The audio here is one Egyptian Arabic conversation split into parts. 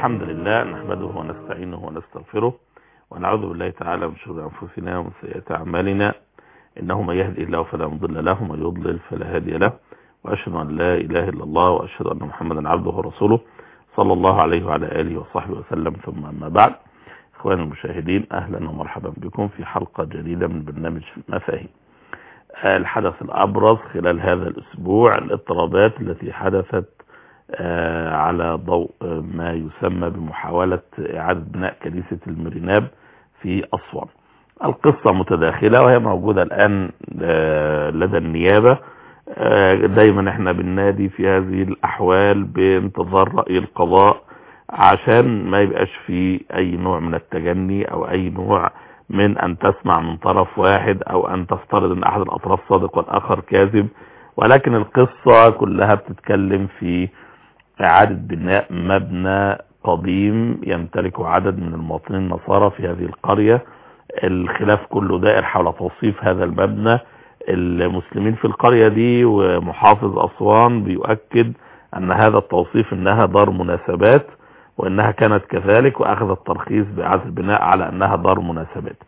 الحمد لله نحمده ونستعينه ونستغفره ونعوذ بالله تعالى من شرور أنفسنا ومن سيئات أعمالنا إنه من يهدي الله فلا مضل له ومن يضلل فلا هادي له وأشهد أن لا إله إلا الله وأشهد أن محمدا عبده ورسوله صلى الله عليه وعلى آله وصحبه وسلم ثم أما بعد إخواني المشاهدين أهلا ومرحبا بكم في حلقة جديدة من برنامج مفاهيم الحدث الأبرز خلال هذا الأسبوع الاضطرابات التي حدثت على ضوء ما يسمى بمحاولة إعادة بناء كنيسة المريناب في أسوان القصة متداخلة وهي موجودة الآن لدى النيابة دايما احنا بننادي في هذه الأحوال بانتظار رأي القضاء عشان ما يبقاش في أي نوع من التجني أو أي نوع من أن تسمع من طرف واحد أو أن تفترض أن أحد الأطراف صادق والآخر كاذب ولكن القصة كلها بتتكلم في إعادة بناء مبنى قديم يمتلكه عدد من المواطنين النصارى في هذه القرية الخلاف كله دائر حول توصيف هذا المبنى المسلمين في القرية دي ومحافظ أسوان بيؤكد أن هذا التوصيف أنها دار مناسبات وأنها كانت كذلك وأخذ الترخيص بإعادة البناء على أنها دار مناسبات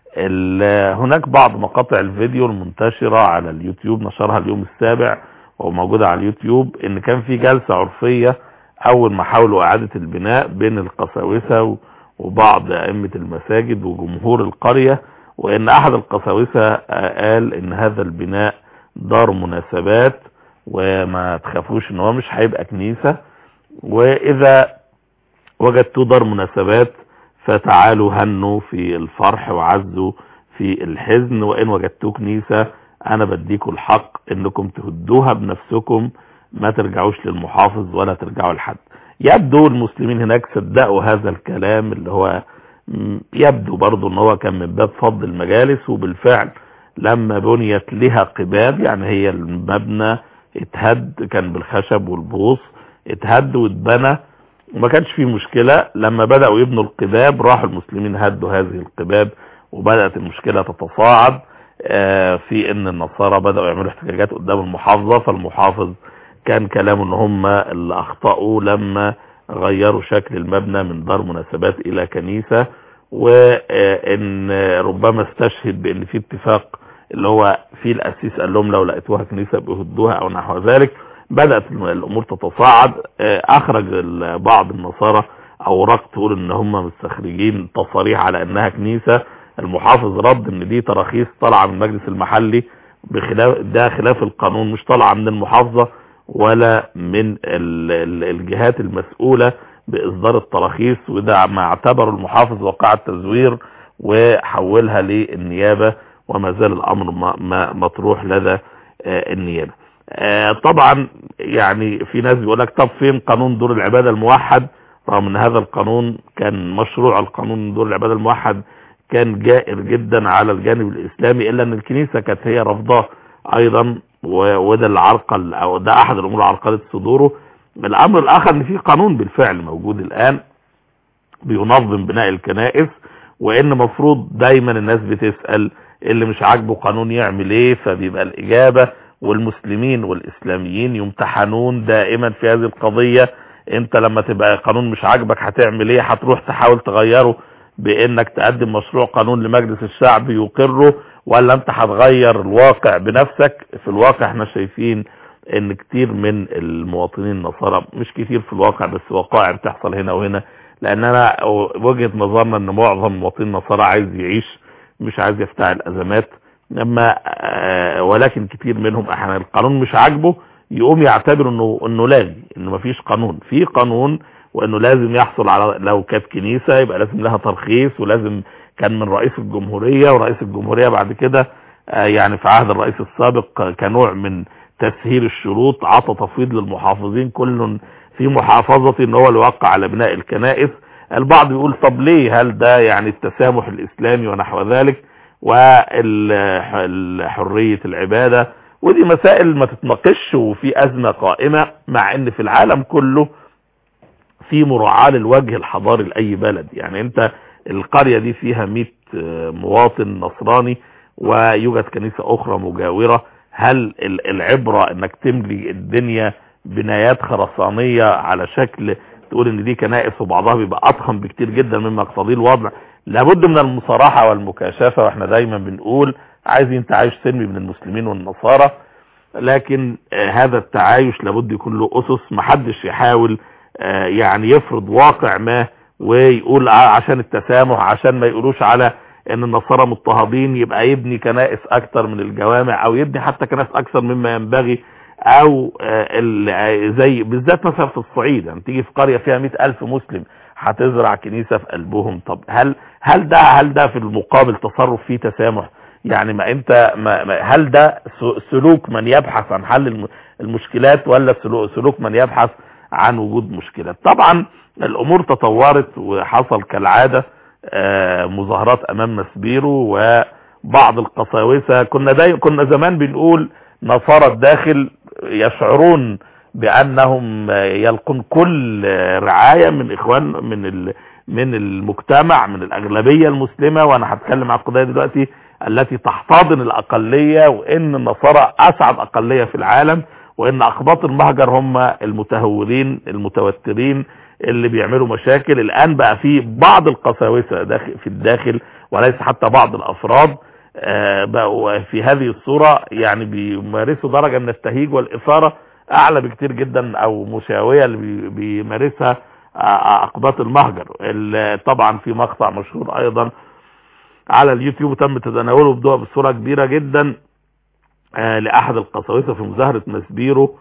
هناك بعض مقاطع الفيديو المنتشرة على اليوتيوب نشرها اليوم السابع وموجودة على اليوتيوب ان كان في جلسة عرفية اول ما حاولوا اعادة البناء بين القساوسة وبعض ائمة المساجد وجمهور القرية وان احد القساوسة قال ان هذا البناء دار مناسبات وما تخافوش ان هو مش هيبقى كنيسة واذا وجدتوا دار مناسبات فتعالوا هنوا في الفرح وعزوا في الحزن وان وجدتوا كنيسة انا بديكم الحق انكم تهدوها بنفسكم ما ترجعوش للمحافظ ولا ترجعوا لحد يبدو المسلمين هناك صدقوا هذا الكلام اللي هو يبدو برضو ان هو كان من باب فض المجالس وبالفعل لما بنيت لها قباب يعني هي المبنى اتهد كان بالخشب والبوص اتهد واتبنى وما كانش فيه مشكلة لما بدأوا يبنوا القباب راحوا المسلمين هدوا هذه القباب وبدأت المشكلة تتصاعد في ان النصارى بدأوا يعملوا احتجاجات قدام المحافظة فالمحافظ كان كلامه ان هم اللي اخطأوا لما غيروا شكل المبنى من دار مناسبات الى كنيسة وان ربما استشهد بان في اتفاق اللي هو في الاسيس قال لهم لو لقيتوها كنيسة بهدوها او نحو ذلك بدأت الامور تتصاعد اخرج بعض النصارى اوراق تقول ان هم مستخرجين تصاريح على انها كنيسة المحافظ رد ان دي تراخيص طالعه من المجلس المحلي بخلاف ده خلاف القانون مش طالعه من المحافظه ولا من الجهات المسؤوله باصدار التراخيص وده ما اعتبره المحافظ وقع التزوير وحولها للنيابه وما زال الامر مطروح لدى النيابه طبعا يعني في ناس بيقول لك طب فين قانون دور العباده الموحد رغم ان هذا القانون كان مشروع القانون دور العباده الموحد كان جائر جدا على الجانب الاسلامي الا ان الكنيسة كانت هي رفضاه ايضا وده اللي عرقل او ده احد الامور اللي عرقلت صدوره الامر الاخر ان في قانون بالفعل موجود الان بينظم بناء الكنائس وان مفروض دايما الناس بتسأل اللي مش عاجبه قانون يعمل ايه فبيبقى الاجابة والمسلمين والاسلاميين يمتحنون دائما في هذه القضية انت لما تبقى قانون مش عاجبك هتعمل ايه هتروح تحاول تغيره بانك تقدم مشروع قانون لمجلس الشعب يقره ولا انت هتغير الواقع بنفسك في الواقع احنا شايفين ان كتير من المواطنين النصارى مش كتير في الواقع بس وقائع بتحصل هنا وهنا لان انا وجهة نظرنا ان معظم المواطنين النصارى عايز يعيش مش عايز يفتعل ازمات اما ولكن كتير منهم احيانا القانون مش عاجبه يقوم يعتبر انه انه لاغي انه مفيش قانون في قانون وانه لازم يحصل على لو كانت كنيسة يبقى لازم لها ترخيص ولازم كان من رئيس الجمهورية ورئيس الجمهورية بعد كده يعني في عهد الرئيس السابق كنوع من تسهيل الشروط عطى تفويض للمحافظين كل في محافظة ان هو اللي وقع على بناء الكنائس البعض يقول طب ليه هل ده يعني التسامح الاسلامي ونحو ذلك وحرية العبادة ودي مسائل ما تتناقش وفي ازمة قائمة مع ان في العالم كله في مراعاة للوجه الحضاري لأي بلد يعني انت القرية دي فيها 100 مواطن نصراني ويوجد كنيسة اخرى مجاورة هل العبرة انك تملي الدنيا بنايات خرسانية على شكل تقول ان دي كنائس وبعضها بيبقى اضخم بكتير جدا مما يقتضيه الوضع لابد من المصارحة والمكاشفة واحنا دايما بنقول عايزين تعايش سلمي بين المسلمين والنصارى لكن آه هذا التعايش لابد يكون له اسس محدش يحاول آه يعني يفرض واقع ما ويقول عشان التسامح عشان ما يقولوش على ان النصارى مضطهدين يبقى يبني كنائس اكتر من الجوامع او يبني حتى كنائس اكثر مما ينبغي او زي بالذات مثلا في الصعيد يعني تيجي في قرية فيها مئة الف مسلم هتزرع كنيسة في قلبهم طب هل هل ده هل ده في المقابل تصرف فيه تسامح يعني ما انت ما هل ده سلوك من يبحث عن حل المشكلات ولا سلوك من يبحث عن وجود مشكلات طبعا الامور تطورت وحصل كالعادة مظاهرات امام مسبيرو وبعض القساوسة كنا دايما كنا زمان بنقول نصارى الداخل يشعرون بانهم يلقون كل رعاية من اخوان من من المجتمع من الاغلبية المسلمة وانا هتكلم عن القضية دلوقتي التي تحتضن الاقلية وان النصارى اسعد اقلية في العالم وان اقباط المهجر هم المتهورين المتوترين اللي بيعملوا مشاكل الان بقى في بعض القساوسة داخل في الداخل وليس حتى بعض الافراد بقوا في هذه الصورة يعني بيمارسوا درجة من التهيج والإثارة أعلى بكتير جدا أو مساوية اللي بيمارسها أقباط المهجر طبعا في مقطع مشهور أيضا على اليوتيوب تم تداوله بصورة كبيرة جدا لأحد القساوسة في مظاهرة مسبيرو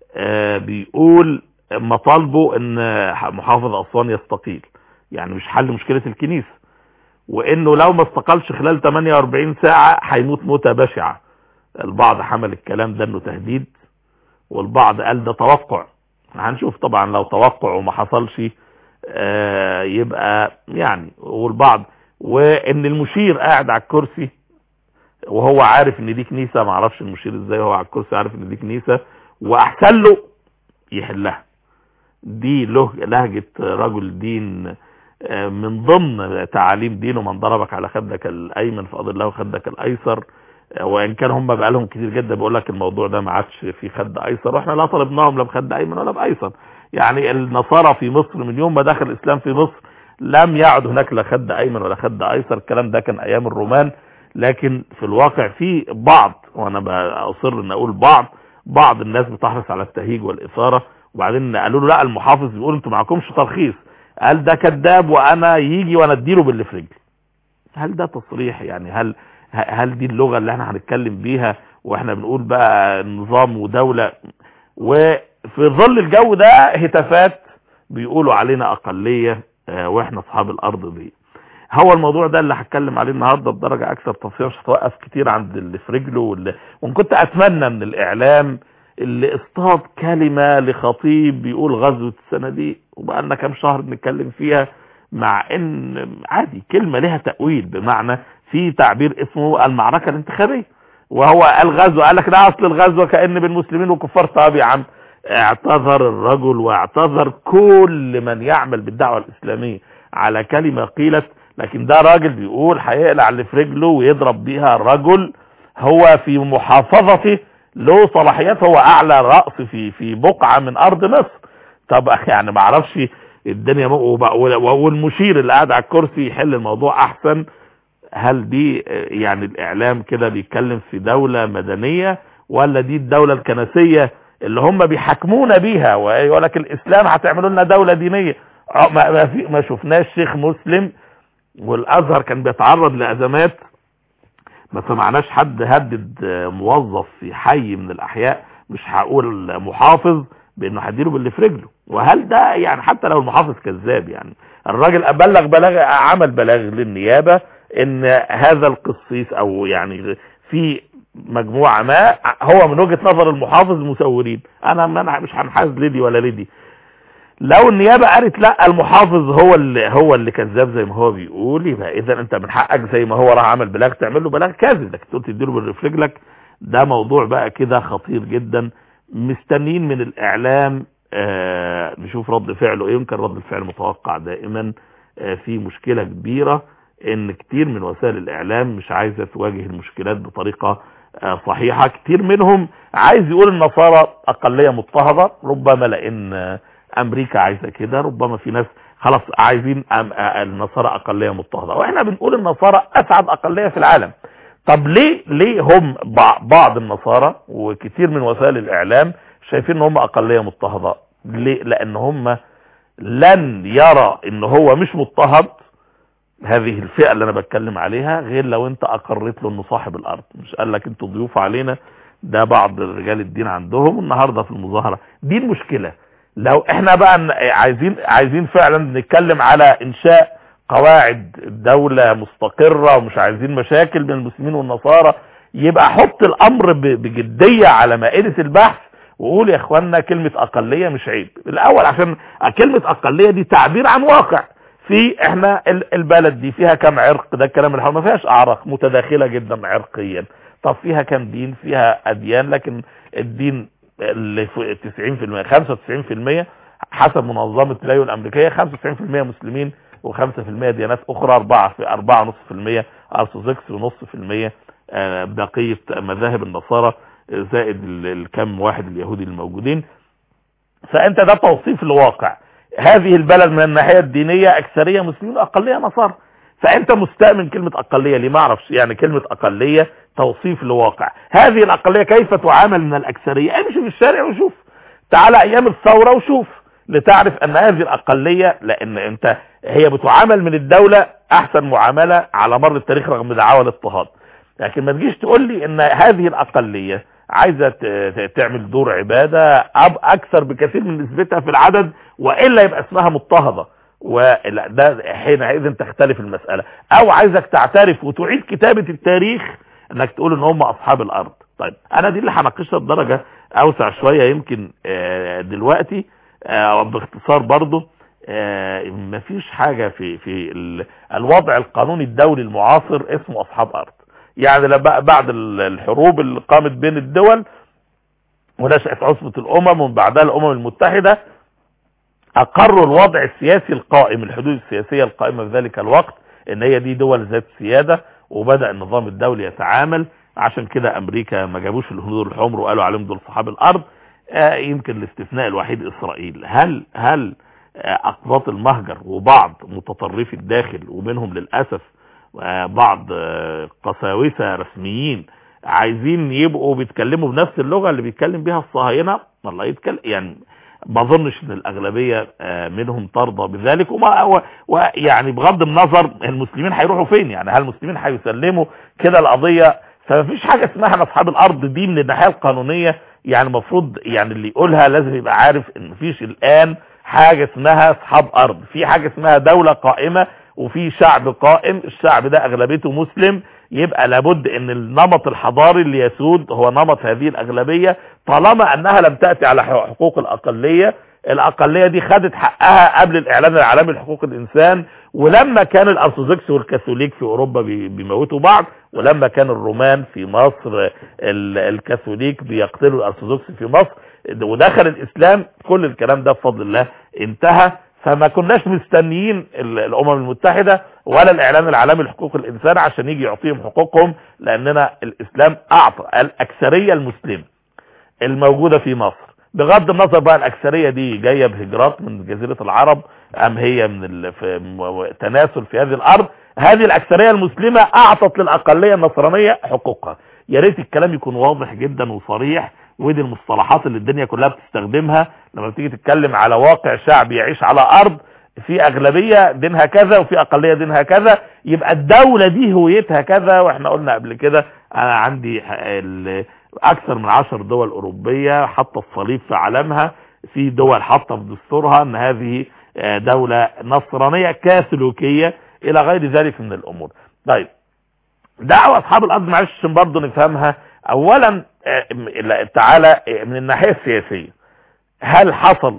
بيقول مطالبه ان محافظ أسوان يستقيل يعني مش حل مشكلة الكنيسة وانه لو ما استقلش خلال 48 ساعة هيموت موتة بشعة البعض حمل الكلام ده انه تهديد والبعض قال ده توقع هنشوف طبعا لو توقع وما حصلش آه يبقى يعني والبعض وان المشير قاعد على الكرسي وهو عارف ان دي كنيسة ما عرفش المشير ازاي وهو على الكرسي عارف ان دي كنيسة واحسن له يحلها دي له لهجة رجل دين من ضمن تعاليم دينه من ضربك على خدك الايمن فاضل له خدك الايسر وان كان هم بقى لهم كتير جدا بيقول لك الموضوع ده ما عادش في خد ايسر واحنا لا طلبناهم لا بخد ايمن ولا بايسر يعني النصارى في مصر من يوم ما دخل الاسلام في مصر لم يعد هناك لا خد ايمن ولا خد ايسر الكلام ده كان ايام الرومان لكن في الواقع في بعض وانا باصر ان اقول بعض بعض الناس بتحرص على التهيج والاثاره وبعدين قالوا له لا المحافظ بيقول انتوا معكمش ترخيص قال ده كذاب وانا يجي وانا اديله باللي في رجلي هل ده تصريح يعني هل هل دي اللغة اللي احنا هنتكلم بيها واحنا بنقول بقى نظام ودولة وفي ظل الجو ده هتافات بيقولوا علينا اقلية اه واحنا اصحاب الارض دي هو الموضوع ده اللي هتكلم عليه النهارده بدرجة اكثر تفصيل مش هتوقف كتير عند اللي في رجله واللي وان كنت اتمنى من الاعلام اللي اصطاد كلمة لخطيب بيقول غزوة الصناديق وبقالنا كام شهر بنتكلم فيها مع ان عادي كلمة لها تأويل بمعنى في تعبير اسمه المعركة الانتخابية وهو الغزو قال لك ده اصل الغزوة كأن بين المسلمين وكفار طب يا عم اعتذر الرجل واعتذر كل من يعمل بالدعوة الاسلامية على كلمة قيلت لكن ده راجل بيقول هيقلع اللي في رجله ويضرب بيها الرجل هو في محافظته له صلاحيات هو اعلى رأس في في بقعة من ارض مصر طب يعني ما اعرفش الدنيا والمشير اللي قاعد على الكرسي يحل الموضوع احسن هل دي يعني الاعلام كده بيتكلم في دولة مدنية ولا دي الدولة الكنسية اللي هم بيحكمونا بيها ويقول لك الاسلام هتعملوا لنا دولة دينية ما, ما, في ما شفناش شيخ مسلم والازهر كان بيتعرض لازمات ما سمعناش حد هدد موظف في حي من الاحياء مش هقول محافظ بانه هديله باللي في رجله وهل ده يعني حتى لو المحافظ كذاب يعني الراجل ابلغ بلاغ عمل بلاغ للنيابة ان هذا القسيس او يعني في مجموعة ما هو من وجهة نظر المحافظ مسورين انا مش هنحاز لدي ولا لدي لو النيابة قالت لا المحافظ هو اللي هو اللي كذاب زي ما هو بيقول يبقى اذا انت من حقك زي ما هو راح عمل بلاغ تعمل له بلاغ كاذب لكن تقول تديله بالريف رجلك ده موضوع بقى كده خطير جدا مستنين من الاعلام آه نشوف رد فعله ايه يمكن رد الفعل متوقع دائما آه في مشكلة كبيرة ان كتير من وسائل الاعلام مش عايزة تواجه المشكلات بطريقة آه صحيحة كتير منهم عايز يقول النصارى اقلية مضطهدة ربما لان امريكا عايزه كده ربما في ناس خلاص عايزين النصارى اقليه مضطهده واحنا بنقول النصارى اسعد اقليه في العالم طب ليه ليه هم بعض النصارى وكثير من وسائل الاعلام شايفين ان هم اقليه مضطهده ليه لان هم لن يرى ان هو مش مضطهد هذه الفئة اللي انا بتكلم عليها غير لو انت اقريت له انه صاحب الارض مش قال لك انتوا ضيوف علينا ده بعض رجال الدين عندهم النهاردة في المظاهرة دي المشكلة لو احنا بقى عايزين عايزين فعلا نتكلم على انشاء قواعد دولة مستقرة ومش عايزين مشاكل بين المسلمين والنصارى يبقى حط الامر بجدية على مائدة البحث وقول يا اخوانا كلمة اقلية مش عيب الاول عشان كلمة اقلية دي تعبير عن واقع في احنا البلد دي فيها كم عرق ده الكلام اللي ما فيهاش اعراق متداخلة جدا عرقيا طب فيها كم دين فيها اديان لكن الدين اللي في 90% 95% حسب منظمة لايو الامريكية 95% مسلمين و5% ديانات اخرى 4 في 4.5% ارثوذكس ونص في المية بقية مذاهب النصارى زائد الكم واحد اليهودي الموجودين فانت ده توصيف الواقع هذه البلد من الناحية الدينية اكثرية مسلمين واقلية نصارى فانت مستأمن كلمة اقلية ليه ما اعرفش يعني كلمة اقلية توصيف لواقع هذه الاقلية كيف تعامل من الاكثرية امشي في الشارع وشوف تعال ايام الثورة وشوف لتعرف ان هذه الاقلية لان انت هي بتعامل من الدولة احسن معاملة على مر التاريخ رغم دعاوى الاضطهاد لكن ما تجيش تقول لي ان هذه الاقلية عايزة تعمل دور عبادة أب اكثر بكثير من نسبتها في العدد والا يبقى اسمها مضطهدة ولا ده حينئذ تختلف المسألة او عايزك تعترف وتعيد كتابة التاريخ انك تقول ان هم اصحاب الارض طيب انا دي اللي هناقشها بدرجة اوسع شوية يمكن دلوقتي باختصار برضه مفيش حاجة في في الوضع القانوني الدولي المعاصر اسمه اصحاب ارض يعني بعد الحروب اللي قامت بين الدول ونشأت عصبة الامم ومن بعدها الامم المتحدة اقروا الوضع السياسي القائم الحدود السياسية القائمة في ذلك الوقت ان هي دي دول ذات سيادة وبدأ النظام الدولي يتعامل عشان كده امريكا ما جابوش الهنود الحمر وقالوا عليهم دول صحاب الارض آه يمكن الاستثناء الوحيد اسرائيل هل هل آه اقباط المهجر وبعض متطرفي الداخل ومنهم للاسف آه بعض قساوسة رسميين عايزين يبقوا بيتكلموا بنفس اللغة اللي بيتكلم بها الصهاينة والله يتكلم يعني ما اظنش ان الاغلبية منهم ترضى بذلك وما ويعني بغض النظر المسلمين هيروحوا فين يعني هل المسلمين هيسلموا كده القضية فمفيش حاجة اسمها اصحاب الارض دي من الناحية القانونية يعني المفروض يعني اللي يقولها لازم يبقى عارف ان مفيش الان حاجة اسمها اصحاب ارض في حاجة اسمها دولة قائمة وفي شعب قائم الشعب ده اغلبيته مسلم يبقى لابد ان النمط الحضاري اللي يسود هو نمط هذه الاغلبية طالما انها لم تأتي على حقوق الاقلية الاقلية دي خدت حقها قبل الاعلان العالمي لحقوق الانسان ولما كان الارثوذكس والكاثوليك في اوروبا بيموتوا بعض ولما كان الرومان في مصر الكاثوليك بيقتلوا الارثوذكس في مصر ودخل الاسلام كل الكلام ده بفضل الله انتهى فما كناش مستنيين الامم المتحدة ولا الاعلان العالمي لحقوق الانسان عشان يجي يعطيهم حقوقهم لاننا الاسلام اعطى الاكثرية المسلمة الموجودة في مصر بغض النظر بقى الاكثرية دي جاية بهجرات من جزيرة العرب ام هي من تناسل في هذه الارض هذه الاكثرية المسلمة اعطت للاقلية النصرانية حقوقها يا ريت الكلام يكون واضح جدا وصريح ودي المصطلحات اللي الدنيا كلها بتستخدمها لما بتيجي تتكلم على واقع شعب يعيش على ارض في اغلبية دينها كذا وفي اقلية دينها كذا يبقى الدولة دي هويتها كذا واحنا قلنا قبل كده انا عندي اكثر من عشر دول اوروبية حاطه الصليب في علمها في دول حاطه في دستورها ان هذه دولة نصرانية كاثوليكية الى غير ذلك من الامور طيب دعوة اصحاب الارض معلش عشان برضه نفهمها اولا تعالى من الناحية السياسية هل حصل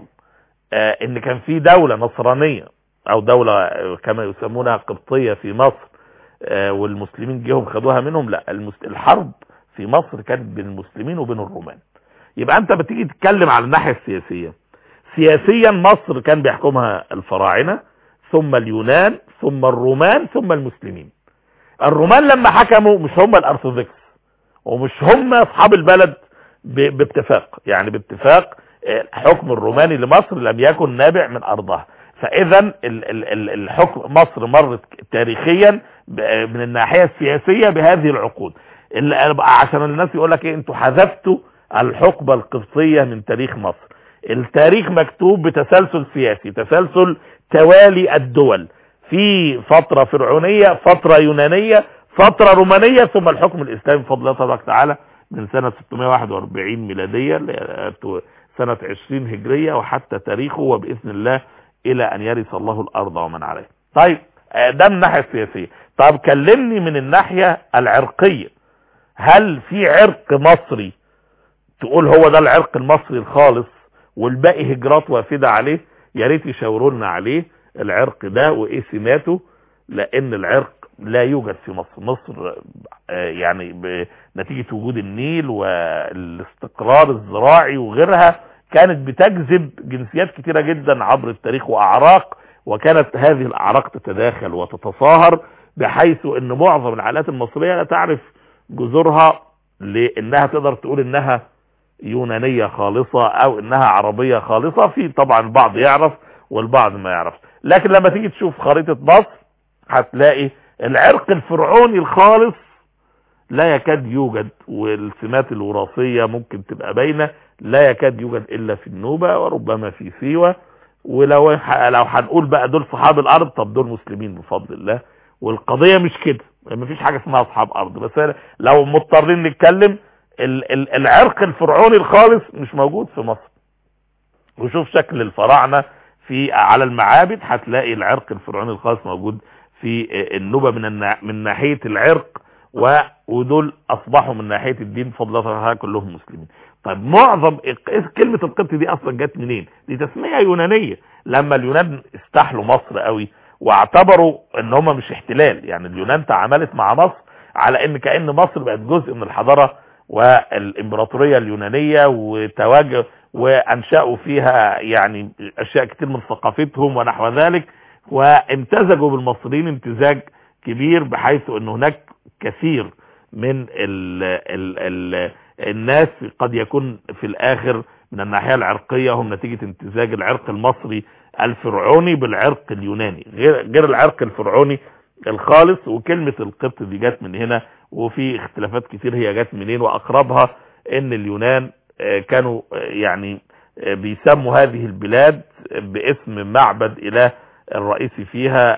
ان كان في دولة نصرانية او دولة كما يسمونها قبطية في مصر والمسلمين جيهم خدوها منهم لا الحرب في مصر كانت بين المسلمين وبين الرومان يبقى انت بتيجي تتكلم على الناحية السياسية سياسيا مصر كان بيحكمها الفراعنة ثم اليونان ثم الرومان ثم المسلمين الرومان لما حكموا مش هم الارثوذكس ومش هم اصحاب البلد باتفاق يعني باتفاق حكم الروماني لمصر لم يكن نابع من ارضها فاذا الحكم مصر مرت تاريخيا من الناحية السياسية بهذه العقود عشان الناس يقول لك ايه انتوا حذفتوا الحقبة القبطية من تاريخ مصر التاريخ مكتوب بتسلسل سياسي تسلسل توالي الدول في فترة فرعونية فترة يونانية فترة رومانية ثم الحكم الاسلامي بفضل الله تبارك وتعالى من سنة 641 ميلادية سنة 20 هجرية وحتى تاريخه وبإذن الله إلى أن يرث الله الأرض ومن عليها طيب ده من الناحية السياسية طب كلمني من الناحية العرقية هل في عرق مصري تقول هو ده العرق المصري الخالص والباقي هجرات وافدة عليه يا ريت يشاوروا لنا عليه العرق ده وايه سماته لان العرق لا يوجد في مصر مصر يعني نتيجة وجود النيل والاستقرار الزراعي وغيرها كانت بتجذب جنسيات كتيرة جدا عبر التاريخ واعراق وكانت هذه الاعراق تتداخل وتتصاهر بحيث ان معظم العائلات المصرية لا تعرف جذورها لانها تقدر تقول انها يونانية خالصة او انها عربية خالصة في طبعا البعض يعرف والبعض ما يعرف لكن لما تيجي تشوف خريطة مصر هتلاقي العرق الفرعوني الخالص لا يكاد يوجد والسمات الوراثية ممكن تبقى باينة لا يكاد يوجد الا في النوبة وربما في سيوة ولو لو هنقول بقى دول صحاب الارض طب دول مسلمين بفضل الله والقضية مش كده مفيش حاجة اسمها اصحاب ارض بس لو مضطرين نتكلم العرق الفرعوني الخالص مش موجود في مصر وشوف شكل الفراعنة في على المعابد هتلاقي العرق الفرعوني الخالص موجود في النوبة من من ناحية العرق ودول اصبحوا من ناحية الدين بفضل الله كلهم مسلمين طيب معظم كلمة القبط دي اصلا جت منين دي تسمية يونانية لما اليونان استحلوا مصر قوي واعتبروا ان هم مش احتلال يعني اليونان تعاملت مع مصر على ان كأن مصر بقت جزء من الحضارة والامبراطورية اليونانية وتواجه وانشأوا فيها يعني اشياء كتير من ثقافتهم ونحو ذلك وامتزجوا بالمصريين امتزاج كبير بحيث ان هناك كثير من ال ال ال الناس قد يكون في الاخر من الناحية العرقية هم نتيجة امتزاج العرق المصري الفرعوني بالعرق اليوناني غير, غير العرق الفرعوني الخالص وكلمة القبط دي جت من هنا وفي اختلافات كتير هي جت منين واقربها ان اليونان كانوا يعني بيسموا هذه البلاد باسم معبد اله الرئيسي فيها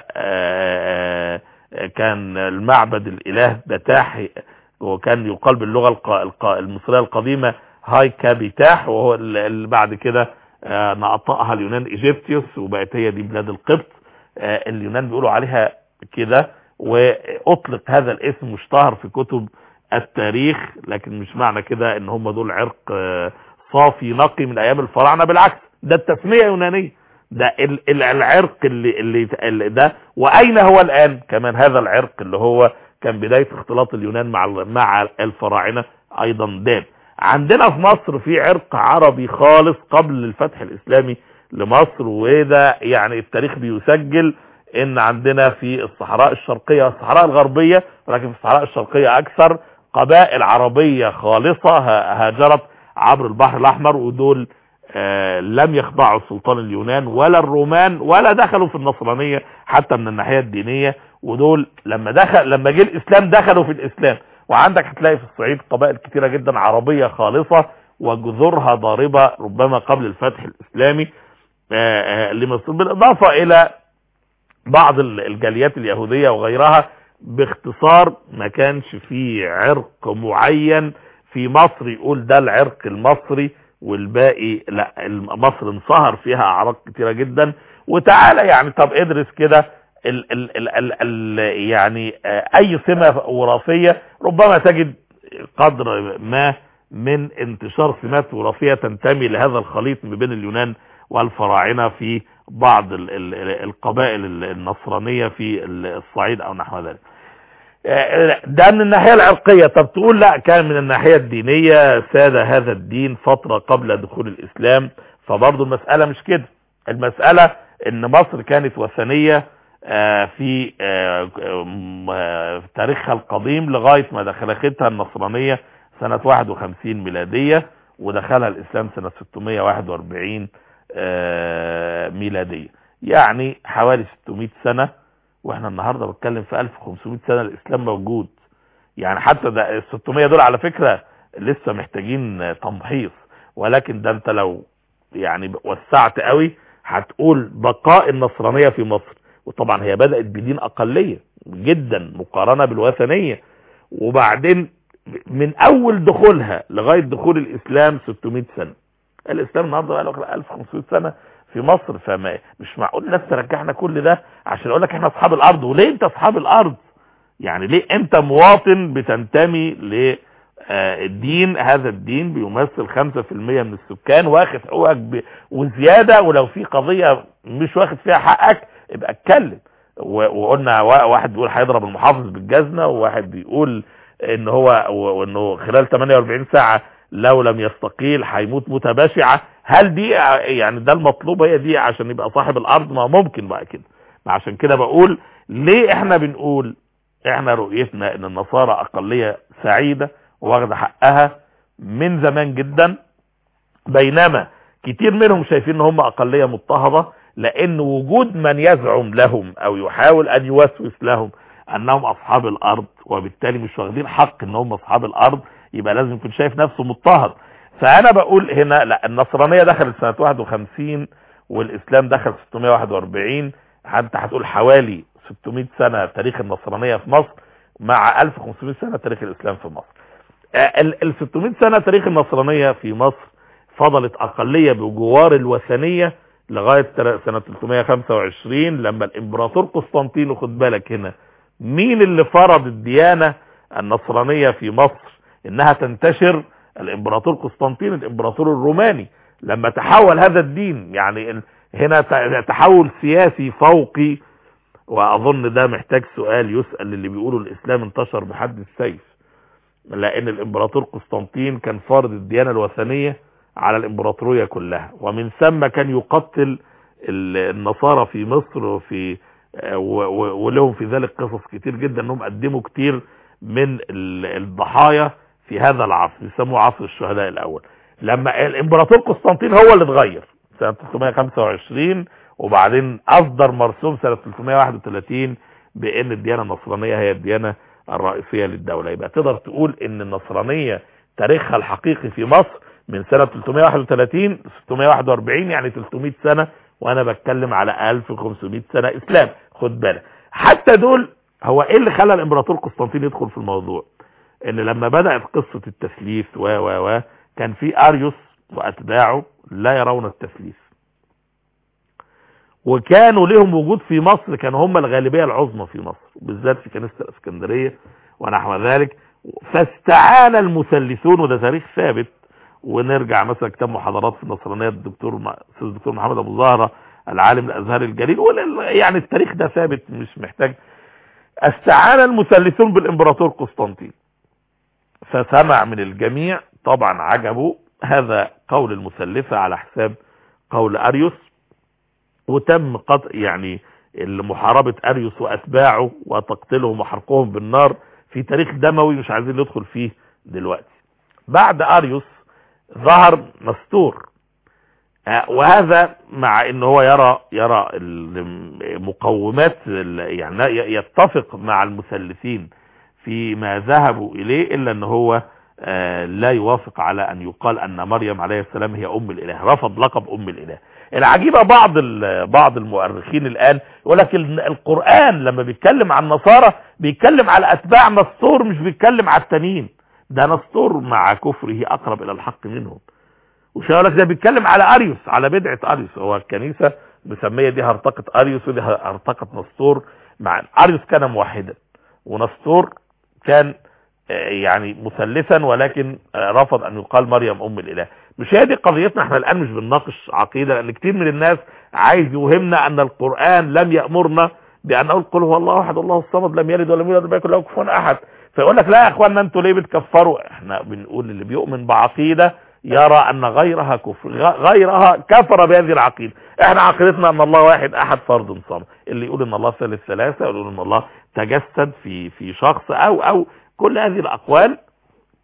كان المعبد الاله بتاح وكان يقال باللغة المصرية القديمة هاي كابيتاح وهو اللي بعد كده نقطقها اليونان ايجيبتيوس وبقت هي دي بلاد القبط اليونان بيقولوا عليها كده واطلق هذا الاسم مشتهر في كتب التاريخ لكن مش معنى كده ان هم دول عرق صافي نقي من ايام الفراعنه بالعكس ده التسميه يونانيه ده العرق اللي, اللي, اللي ده واين هو الان كمان هذا العرق اللي هو كان بدايه اختلاط اليونان مع مع الفراعنه ايضا داب عندنا في مصر في عرق عربي خالص قبل الفتح الاسلامي لمصر وده يعني التاريخ بيسجل ان عندنا في الصحراء الشرقية والصحراء الغربية ولكن في الصحراء الشرقية اكثر قبائل عربية خالصة هاجرت عبر البحر الاحمر ودول آه لم يخضعوا سلطان اليونان ولا الرومان ولا دخلوا في النصرانية حتى من الناحية الدينية ودول لما دخل لما جه الاسلام دخلوا في الاسلام وعندك هتلاقي في الصعيد قبائل كتيرة جدا عربية خالصة وجذورها ضاربة ربما قبل الفتح الاسلامي آه آه لمصر بالاضافة الى بعض الجاليات اليهودية وغيرها باختصار ما كانش فيه عرق معين في مصر يقول ده العرق المصري والباقي لا مصر انصهر فيها اعراق كتيرة جدا وتعالى يعني طب ادرس كده ال ال ال ال ال يعني اي سمة وراثية ربما تجد قدر ما من انتشار سمات وراثية تنتمي لهذا الخليط ما بين اليونان والفراعنة في بعض ال ال القبائل النصرانية في الصعيد او نحو ذلك ده من الناحية العرقية طب تقول لا كان من الناحية الدينية ساد هذا الدين فترة قبل دخول الاسلام فبرضو المسألة مش كده المسألة ان مصر كانت وثنية في تاريخها القديم لغاية ما دخلتها النصرانية سنة 51 ميلادية ودخلها الاسلام سنة 641 ميلادية يعني حوالي 600 سنة واحنا النهاردة بتكلم في 1500 سنة الاسلام موجود يعني حتى ده ال 600 دول على فكرة لسه محتاجين تمحيص ولكن ده انت لو يعني وسعت قوي هتقول بقاء النصرانية في مصر وطبعا هي بدأت بدين اقلية جدا مقارنة بالوثنية وبعدين من اول دخولها لغاية دخول الاسلام 600 سنة الاسلام النهارده بقى له 1500 سنة في مصر فما مش معقول الناس ترجعنا كل ده عشان اقول لك احنا اصحاب الارض وليه انت اصحاب الارض يعني ليه انت مواطن بتنتمي للدين هذا الدين بيمثل 5% من السكان واخد حقوقك ب... وزيادة ولو في قضية مش واخد فيها حقك ابقى اتكلم وقلنا واحد بيقول هيضرب المحافظ بالجزمة وواحد بيقول ان هو وانه خلال 48 ساعة لو لم يستقيل هيموت موتة بشعة هل دي يعني ده المطلوب هي دي عشان يبقى صاحب الارض ما ممكن بقى كده عشان كده بقول ليه احنا بنقول احنا رؤيتنا ان النصارى اقلية سعيدة واخده حقها من زمان جدا بينما كتير منهم شايفين ان هم اقلية مضطهدة لان وجود من يزعم لهم او يحاول ان يوسوس لهم انهم اصحاب الارض وبالتالي مش واخدين حق ان هم اصحاب الارض يبقى لازم يكون شايف نفسه مضطهد فانا بقول هنا لا النصرانية دخلت سنة 51 والاسلام دخل 641 انت هتقول حوالي 600 سنة تاريخ النصرانية في مصر مع 1500 سنة تاريخ الاسلام في مصر ال 600 سنة تاريخ النصرانية في مصر فضلت اقلية بجوار الوثنية لغاية سنة 325 لما الامبراطور قسطنطين خد بالك هنا مين اللي فرض الديانة النصرانية في مصر انها تنتشر الامبراطور قسطنطين الامبراطور الروماني لما تحول هذا الدين يعني هنا تحول سياسي فوقي واظن ده محتاج سؤال يسأل اللي بيقولوا الاسلام انتشر بحد السيف لان الامبراطور قسطنطين كان فرض الديانة الوثنية على الامبراطورية كلها ومن ثم كان يقتل النصارى في مصر وفي ولهم في ذلك قصص كتير جدا انهم قدموا كتير من الضحايا في هذا العصر يسموه عصر الشهداء الاول لما الامبراطور قسطنطين هو اللي اتغير سنة 325 وبعدين اصدر مرسوم سنة 331 بان الديانة النصرانية هي الديانة الرئيسية للدولة يبقى تقدر تقول ان النصرانية تاريخها الحقيقي في مصر من سنة 331 641 يعني 300 سنة وانا بتكلم على 1500 سنة اسلام خد بالك حتى دول هو ايه اللي خلى الامبراطور قسطنطين يدخل في الموضوع ان لما بدأت قصة التثليث و و و كان في اريوس واتباعه لا يرون التثليث وكانوا لهم وجود في مصر كانوا هم الغالبية العظمى في مصر بالذات في كنيسة الاسكندرية ونحو ذلك فاستعان المثلثون وده تاريخ ثابت ونرجع مثلا كتاب محاضرات في النصرانية الدكتور الدكتور محمد ابو زهرة العالم الازهري الجليل يعني التاريخ ده ثابت مش محتاج استعان المثلثون بالامبراطور قسطنطين فسمع من الجميع طبعا عجبه هذا قول المثلثة على حساب قول اريوس وتم قطع يعني محاربة اريوس واتباعه وتقتلهم وحرقهم بالنار في تاريخ دموي مش عايزين ندخل فيه دلوقتي بعد اريوس ظهر مستور وهذا مع ان هو يرى يرى مقومات يعني يتفق مع المثلثين فيما ذهبوا اليه الا ان هو لا يوافق على ان يقال ان مريم عليه السلام هي ام الاله رفض لقب ام الاله العجيبة بعض بعض المؤرخين الان يقول لك القرآن لما بيتكلم عن النصارى بيتكلم على اتباع نسطور مش بيتكلم على التانيين ده نسطور مع كفره اقرب الى الحق منهم وش لك ده بيتكلم على اريوس على بدعة اريوس هو الكنيسة مسمية دي هرطقة اريوس ودي هرطقة نسطور مع اريوس كان موحدا ونسطور كان يعني مثلثا ولكن رفض ان يقال مريم ام الاله مش هي دي قضيتنا احنا الان مش بنناقش عقيدة لان كتير من الناس عايز يوهمنا ان القرآن لم يأمرنا بان نقول قل هو الله احد الله الصمد لم يلد ولم يولد ولم يكن له كفوا احد فيقول لك لا يا اخوانا انتوا ليه بتكفروا احنا بنقول اللي بيؤمن بعقيدة يرى ان غيرها كفر غيرها كفر بهذه العقيدة احنا عقيدتنا ان الله واحد احد فرد صمد اللي يقول ان الله ثالث ثلاثة يقول ان الله تجسد في في شخص او او كل هذه الاقوال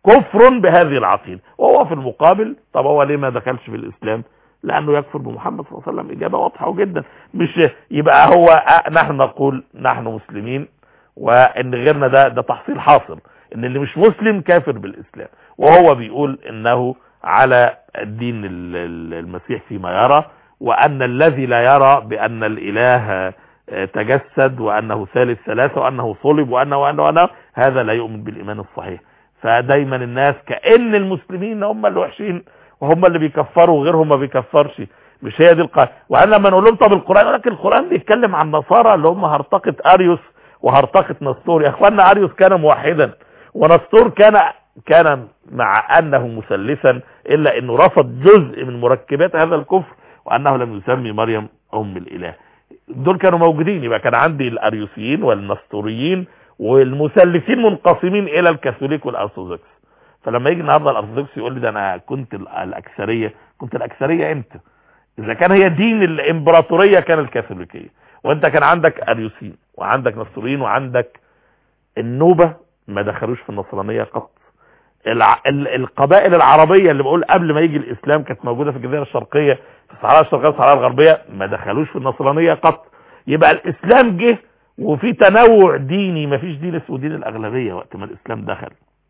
كفر بهذه العقيدة وهو في المقابل طب هو ليه ما دخلش في الاسلام لانه يكفر بمحمد صلى الله عليه وسلم اجابة واضحة جدا مش يبقى هو آه، نحن نقول نحن مسلمين وان غيرنا ده ده تحصيل حاصل ان اللي مش مسلم كافر بالاسلام وهو بيقول انه على الدين ال- ال- المسيح فيما يرى وان الذي لا يرى بان الاله آه، تجسد وانه ثالث ثلاثة وانه صلب وانه وانه وانه هذا لا يؤمن بالايمان الصحيح فدايما الناس كأن المسلمين هم اللي وحشين وهم اللي بيكفروا وغيرهم ما بيكفرش مش هي دي القاعده وانا لما نقول لهم طب القران يقول لك القران بيتكلم عن نصارى اللي هم هرطقه اريوس وهرطقه نسطور يا اخوانا اريوس كان موحدا ونسطور كان كان مع انه مثلثا الا انه رفض جزء من مركبات هذا الكفر وانه لم يسمي مريم ام الاله دول كانوا موجودين يبقى كان عندي الاريوسيين والنسطوريين والمثلثين منقسمين الى الكاثوليك والارثوذكس فلما يجي النهارده الارثوذكس يقول لي ده انا كنت ال- الاكثريه كنت الاكثريه امتى اذا كان هي دين الامبراطوريه كان الكاثوليكيه وانت كان عندك اريوسيين وعندك نسطوريين وعندك النوبه ما دخلوش في النصرانيه قط الع... ال- القبائل العربيه اللي بقول قبل ما يجي الاسلام كانت موجوده في الجزيره الشرقيه في الصحراء الشرقيه والصحراء الغربيه ما دخلوش في النصرانيه قط يبقى الاسلام جه وفي تنوع ديني ما فيش دين اسمه دين الاغلبيه وقت ما الاسلام دخل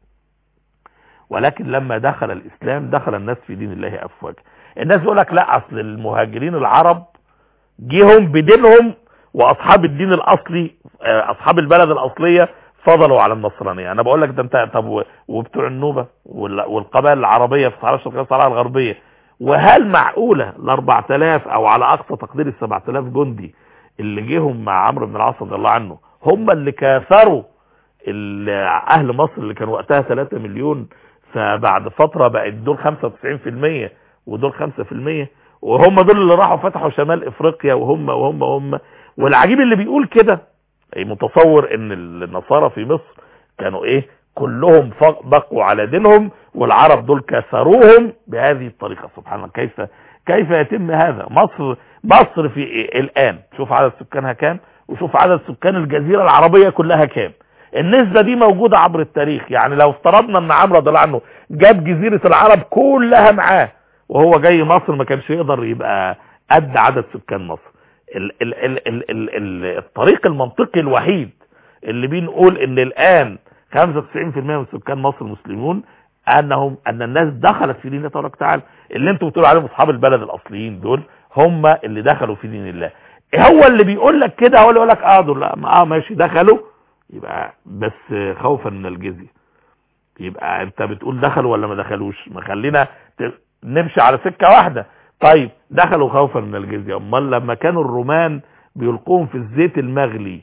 ولكن لما دخل الاسلام دخل الناس في دين الله افواجا الناس بيقول لك لا اصل المهاجرين العرب جيهم بدينهم واصحاب الدين الاصلي آه، اصحاب البلد الاصليه فضلوا على النصرانيه انا بقول لك ده انت طب و- وبتوع النوبه وال- والقبائل العربيه في الصحراء الشرقيه والصحراء الغربيه وهل معقوله ال 4000 او على اقصى تقدير ال 7000 جندي اللي جيهم مع عمرو بن العاص رضي الله عنه هم اللي كاثروا ال- اهل مصر اللي كانوا وقتها 3 مليون فبعد فتره بقت دول 95% ودول 5% وهم دول اللي راحوا فتحوا شمال افريقيا وهم وهم وهم والعجيب اللي بيقول كده أي متصور ان النصارى في مصر كانوا ايه كلهم ف- بقوا على دينهم والعرب دول كسروهم بهذه الطريقة سبحان الله كيف كيف يتم هذا مصر مصر في إيه؟ الان شوف عدد سكانها كام وشوف عدد سكان الجزيرة العربية كلها كام النسبة دي موجودة عبر التاريخ يعني لو افترضنا ان عمرو رضي الله عنه جاب جزيرة العرب كلها معاه وهو جاي مصر ما كانش يقدر يبقى قد عدد سكان مصر ال ال ال ال ال ال الطريق المنطقي الوحيد اللي بنقول ان الان 95% من سكان مصر مسلمون انهم ان الناس دخلت في دين الله تبارك وتعالى اللي انتوا بتقولوا عليهم اصحاب البلد الاصليين دول هم اللي دخلوا في دين الله هو اللي بيقول لك كده هو اللي يقول لك اه دول لا، اه ماشي دخلوا يبقى بس خوفا من الجزيه يبقى انت بتقول دخلوا ولا ما دخلوش ما خلينا ت- نمشي على سكه واحده طيب دخلوا خوفا من الجزيه امال لما كانوا الرومان بيلقوهم في الزيت المغلي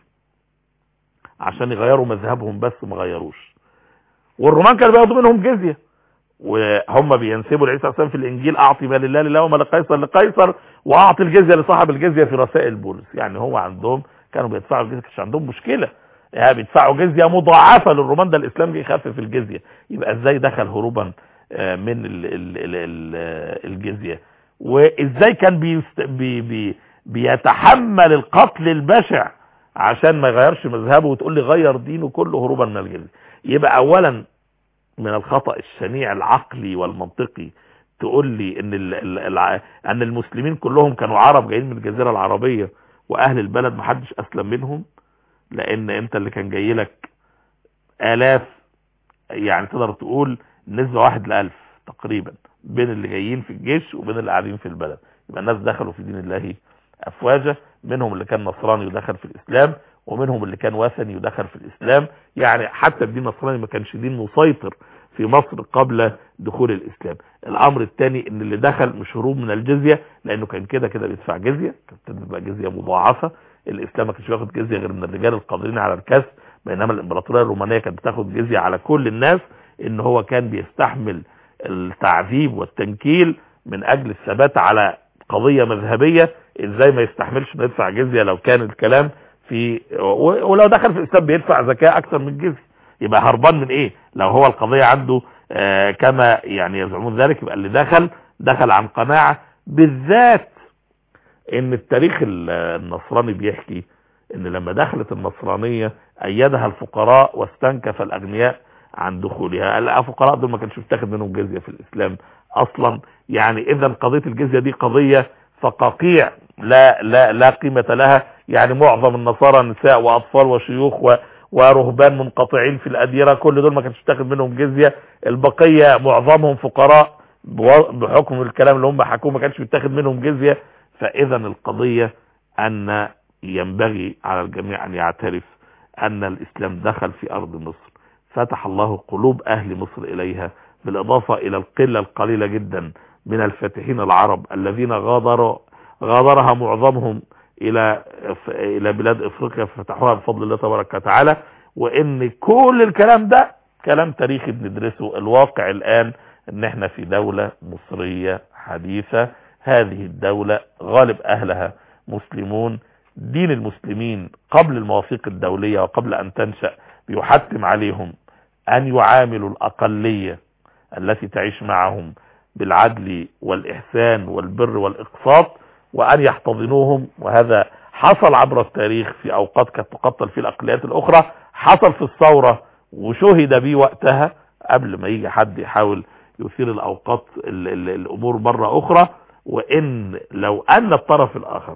عشان يغيروا مذهبهم بس ما غيروش والرومان كانوا بياخدوا منهم جزيه وهم بينسبوا لعيسى عليه السلام في الانجيل اعطي ما لله لله وما لقيصر لقيصر واعطي الجزيه لصاحب الجزيه في رسائل بولس يعني هو عندهم كانوا بيدفعوا الجزيه كانش عندهم مشكله يعني بيدفعوا جزيه مضاعفه للرومان ده الاسلام جه يخفف الجزيه يبقى ازاي دخل هروبا آه، من ال ال ال ال الجزيه وازاي كان بيست بي بي بيتحمل القتل البشع عشان ما يغيرش مذهبه وتقول لي غير دينه كله هروبا من الجزيه يبقى اولا من الخطأ الشنيع العقلي والمنطقي تقول لي ان ال ال الع- ان المسلمين كلهم كانوا عرب جايين من الجزيرة العربية واهل البلد محدش اسلم منهم لان انت اللي كان جاي لك الاف يعني تقدر تقول نسبة واحد لالف تقريبا بين اللي جايين في الجيش وبين اللي قاعدين في البلد يبقى الناس دخلوا في دين الله افواجا منهم اللي كان نصراني ودخل في الاسلام ومنهم اللي كان وثني ودخل في الاسلام يعني حتى الدين النصراني ما كانش دين مسيطر في مصر قبل دخول الاسلام الامر الثاني ان اللي دخل مش هروب من الجزيه لانه كان كده كده بيدفع جزيه كانت بتبقى جزيه مضاعفه الاسلام ما كانش بياخد جزيه غير من الرجال القادرين على الكسب بينما الامبراطوريه الرومانيه كانت بتاخد جزيه على كل الناس ان هو كان بيستحمل التعذيب والتنكيل من اجل الثبات على قضيه مذهبيه ازاي ما يستحملش انه يدفع جزيه لو كان الكلام في و- ولو دخل في الاسلام بيدفع زكاه اكثر من الجزيه يبقى هربان من ايه لو هو القضيه عنده آه كما يعني يزعمون ذلك يبقى اللي دخل دخل عن قناعه بالذات ان التاريخ ال- النصراني بيحكي ان لما دخلت النصرانيه ايدها الفقراء واستنكف الاغنياء عن دخولها الفقراء دول ما كانش بيتاخد منهم جزية في الاسلام اصلا يعني اذا قضية الجزية دي قضية فقاقيع لا لا لا قيمة لها يعني معظم النصارى نساء واطفال وشيوخ و ورهبان منقطعين في الاديرة كل دول ما كانش بيتاخد منهم جزية البقية معظمهم فقراء بحكم الكلام اللي هم حكوه ما كانش بيتاخد منهم جزية فاذا القضية ان ينبغي على الجميع ان يعترف ان الاسلام دخل في ارض مصر فتح الله قلوب اهل مصر اليها بالاضافة الى القلة القليلة جدا من الفاتحين العرب الذين غادروا غادرها معظمهم الى الى بلاد افريقيا ففتحوها بفضل الله تبارك وتعالى وان كل الكلام ده كلام تاريخي بندرسه الواقع الان ان احنا في دولة مصرية حديثة هذه الدولة غالب اهلها مسلمون دين المسلمين قبل المواثيق الدولية وقبل ان تنشأ بيحتم عليهم ان يعاملوا الاقلية التي تعيش معهم بالعدل والاحسان والبر والاقساط وان يحتضنوهم وهذا حصل عبر التاريخ في اوقات كانت تقتل في الاقليات الاخرى حصل في الثورة وشهد به وقتها قبل ما يجي حد يحاول يثير الاوقات ال ال الامور مرة اخرى وان لو ان الطرف الاخر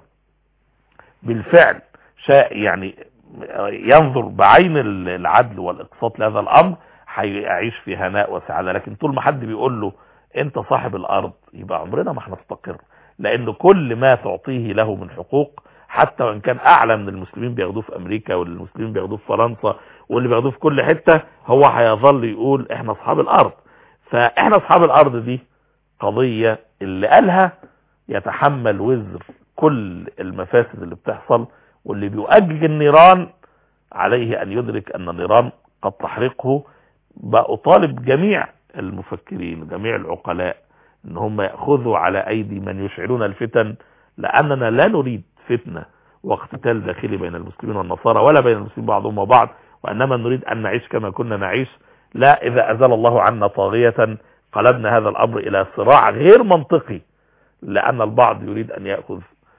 بالفعل شاء يعني ينظر بعين العدل والاقساط لهذا الامر هيعيش في هناء وسعادة لكن طول ما حد بيقول له انت صاحب الارض يبقى عمرنا ما هنستقر لان كل ما تعطيه له من حقوق حتى وان كان اعلى من المسلمين بياخدوه في امريكا والمسلمين بياخدوه في فرنسا واللي بياخدوه في كل حتة هو هيظل يقول احنا اصحاب الارض فاحنا اصحاب الارض دي قضية اللي قالها يتحمل وزر كل المفاسد اللي بتحصل واللي بيؤجج النيران عليه ان يدرك ان النيران قد تحرقه بأطالب جميع المفكرين جميع العقلاء ان هم يأخذوا على ايدي من يشعلون الفتن لاننا لا نريد فتنة واقتتال داخلي بين المسلمين والنصارى ولا بين المسلمين بعضهم وبعض وانما نريد ان نعيش كما كنا نعيش لا اذا ازال الله عنا طاغية قلبنا هذا الامر الى صراع غير منطقي لان البعض يريد ان يأخذ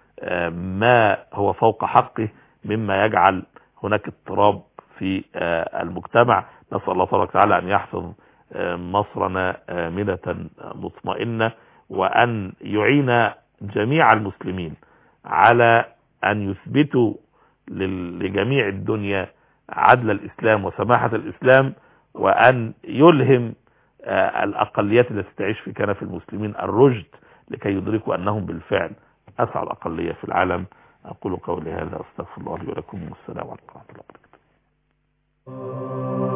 ما هو فوق حقه مما يجعل هناك اضطراب في المجتمع نسأل الله تبارك وتعالى أن يحفظ مصرنا آمنة مطمئنة وأن يعين جميع المسلمين على أن يثبتوا لجميع الدنيا عدل الإسلام وسماحة الإسلام وأن يلهم الأقليات التي تعيش في كنف المسلمين الرشد لكي يدركوا أنهم بالفعل أسعد أقلية في العالم أقول قولي هذا أستغفر الله لي ولكم والسلام عليكم ورحمة الله وبركاته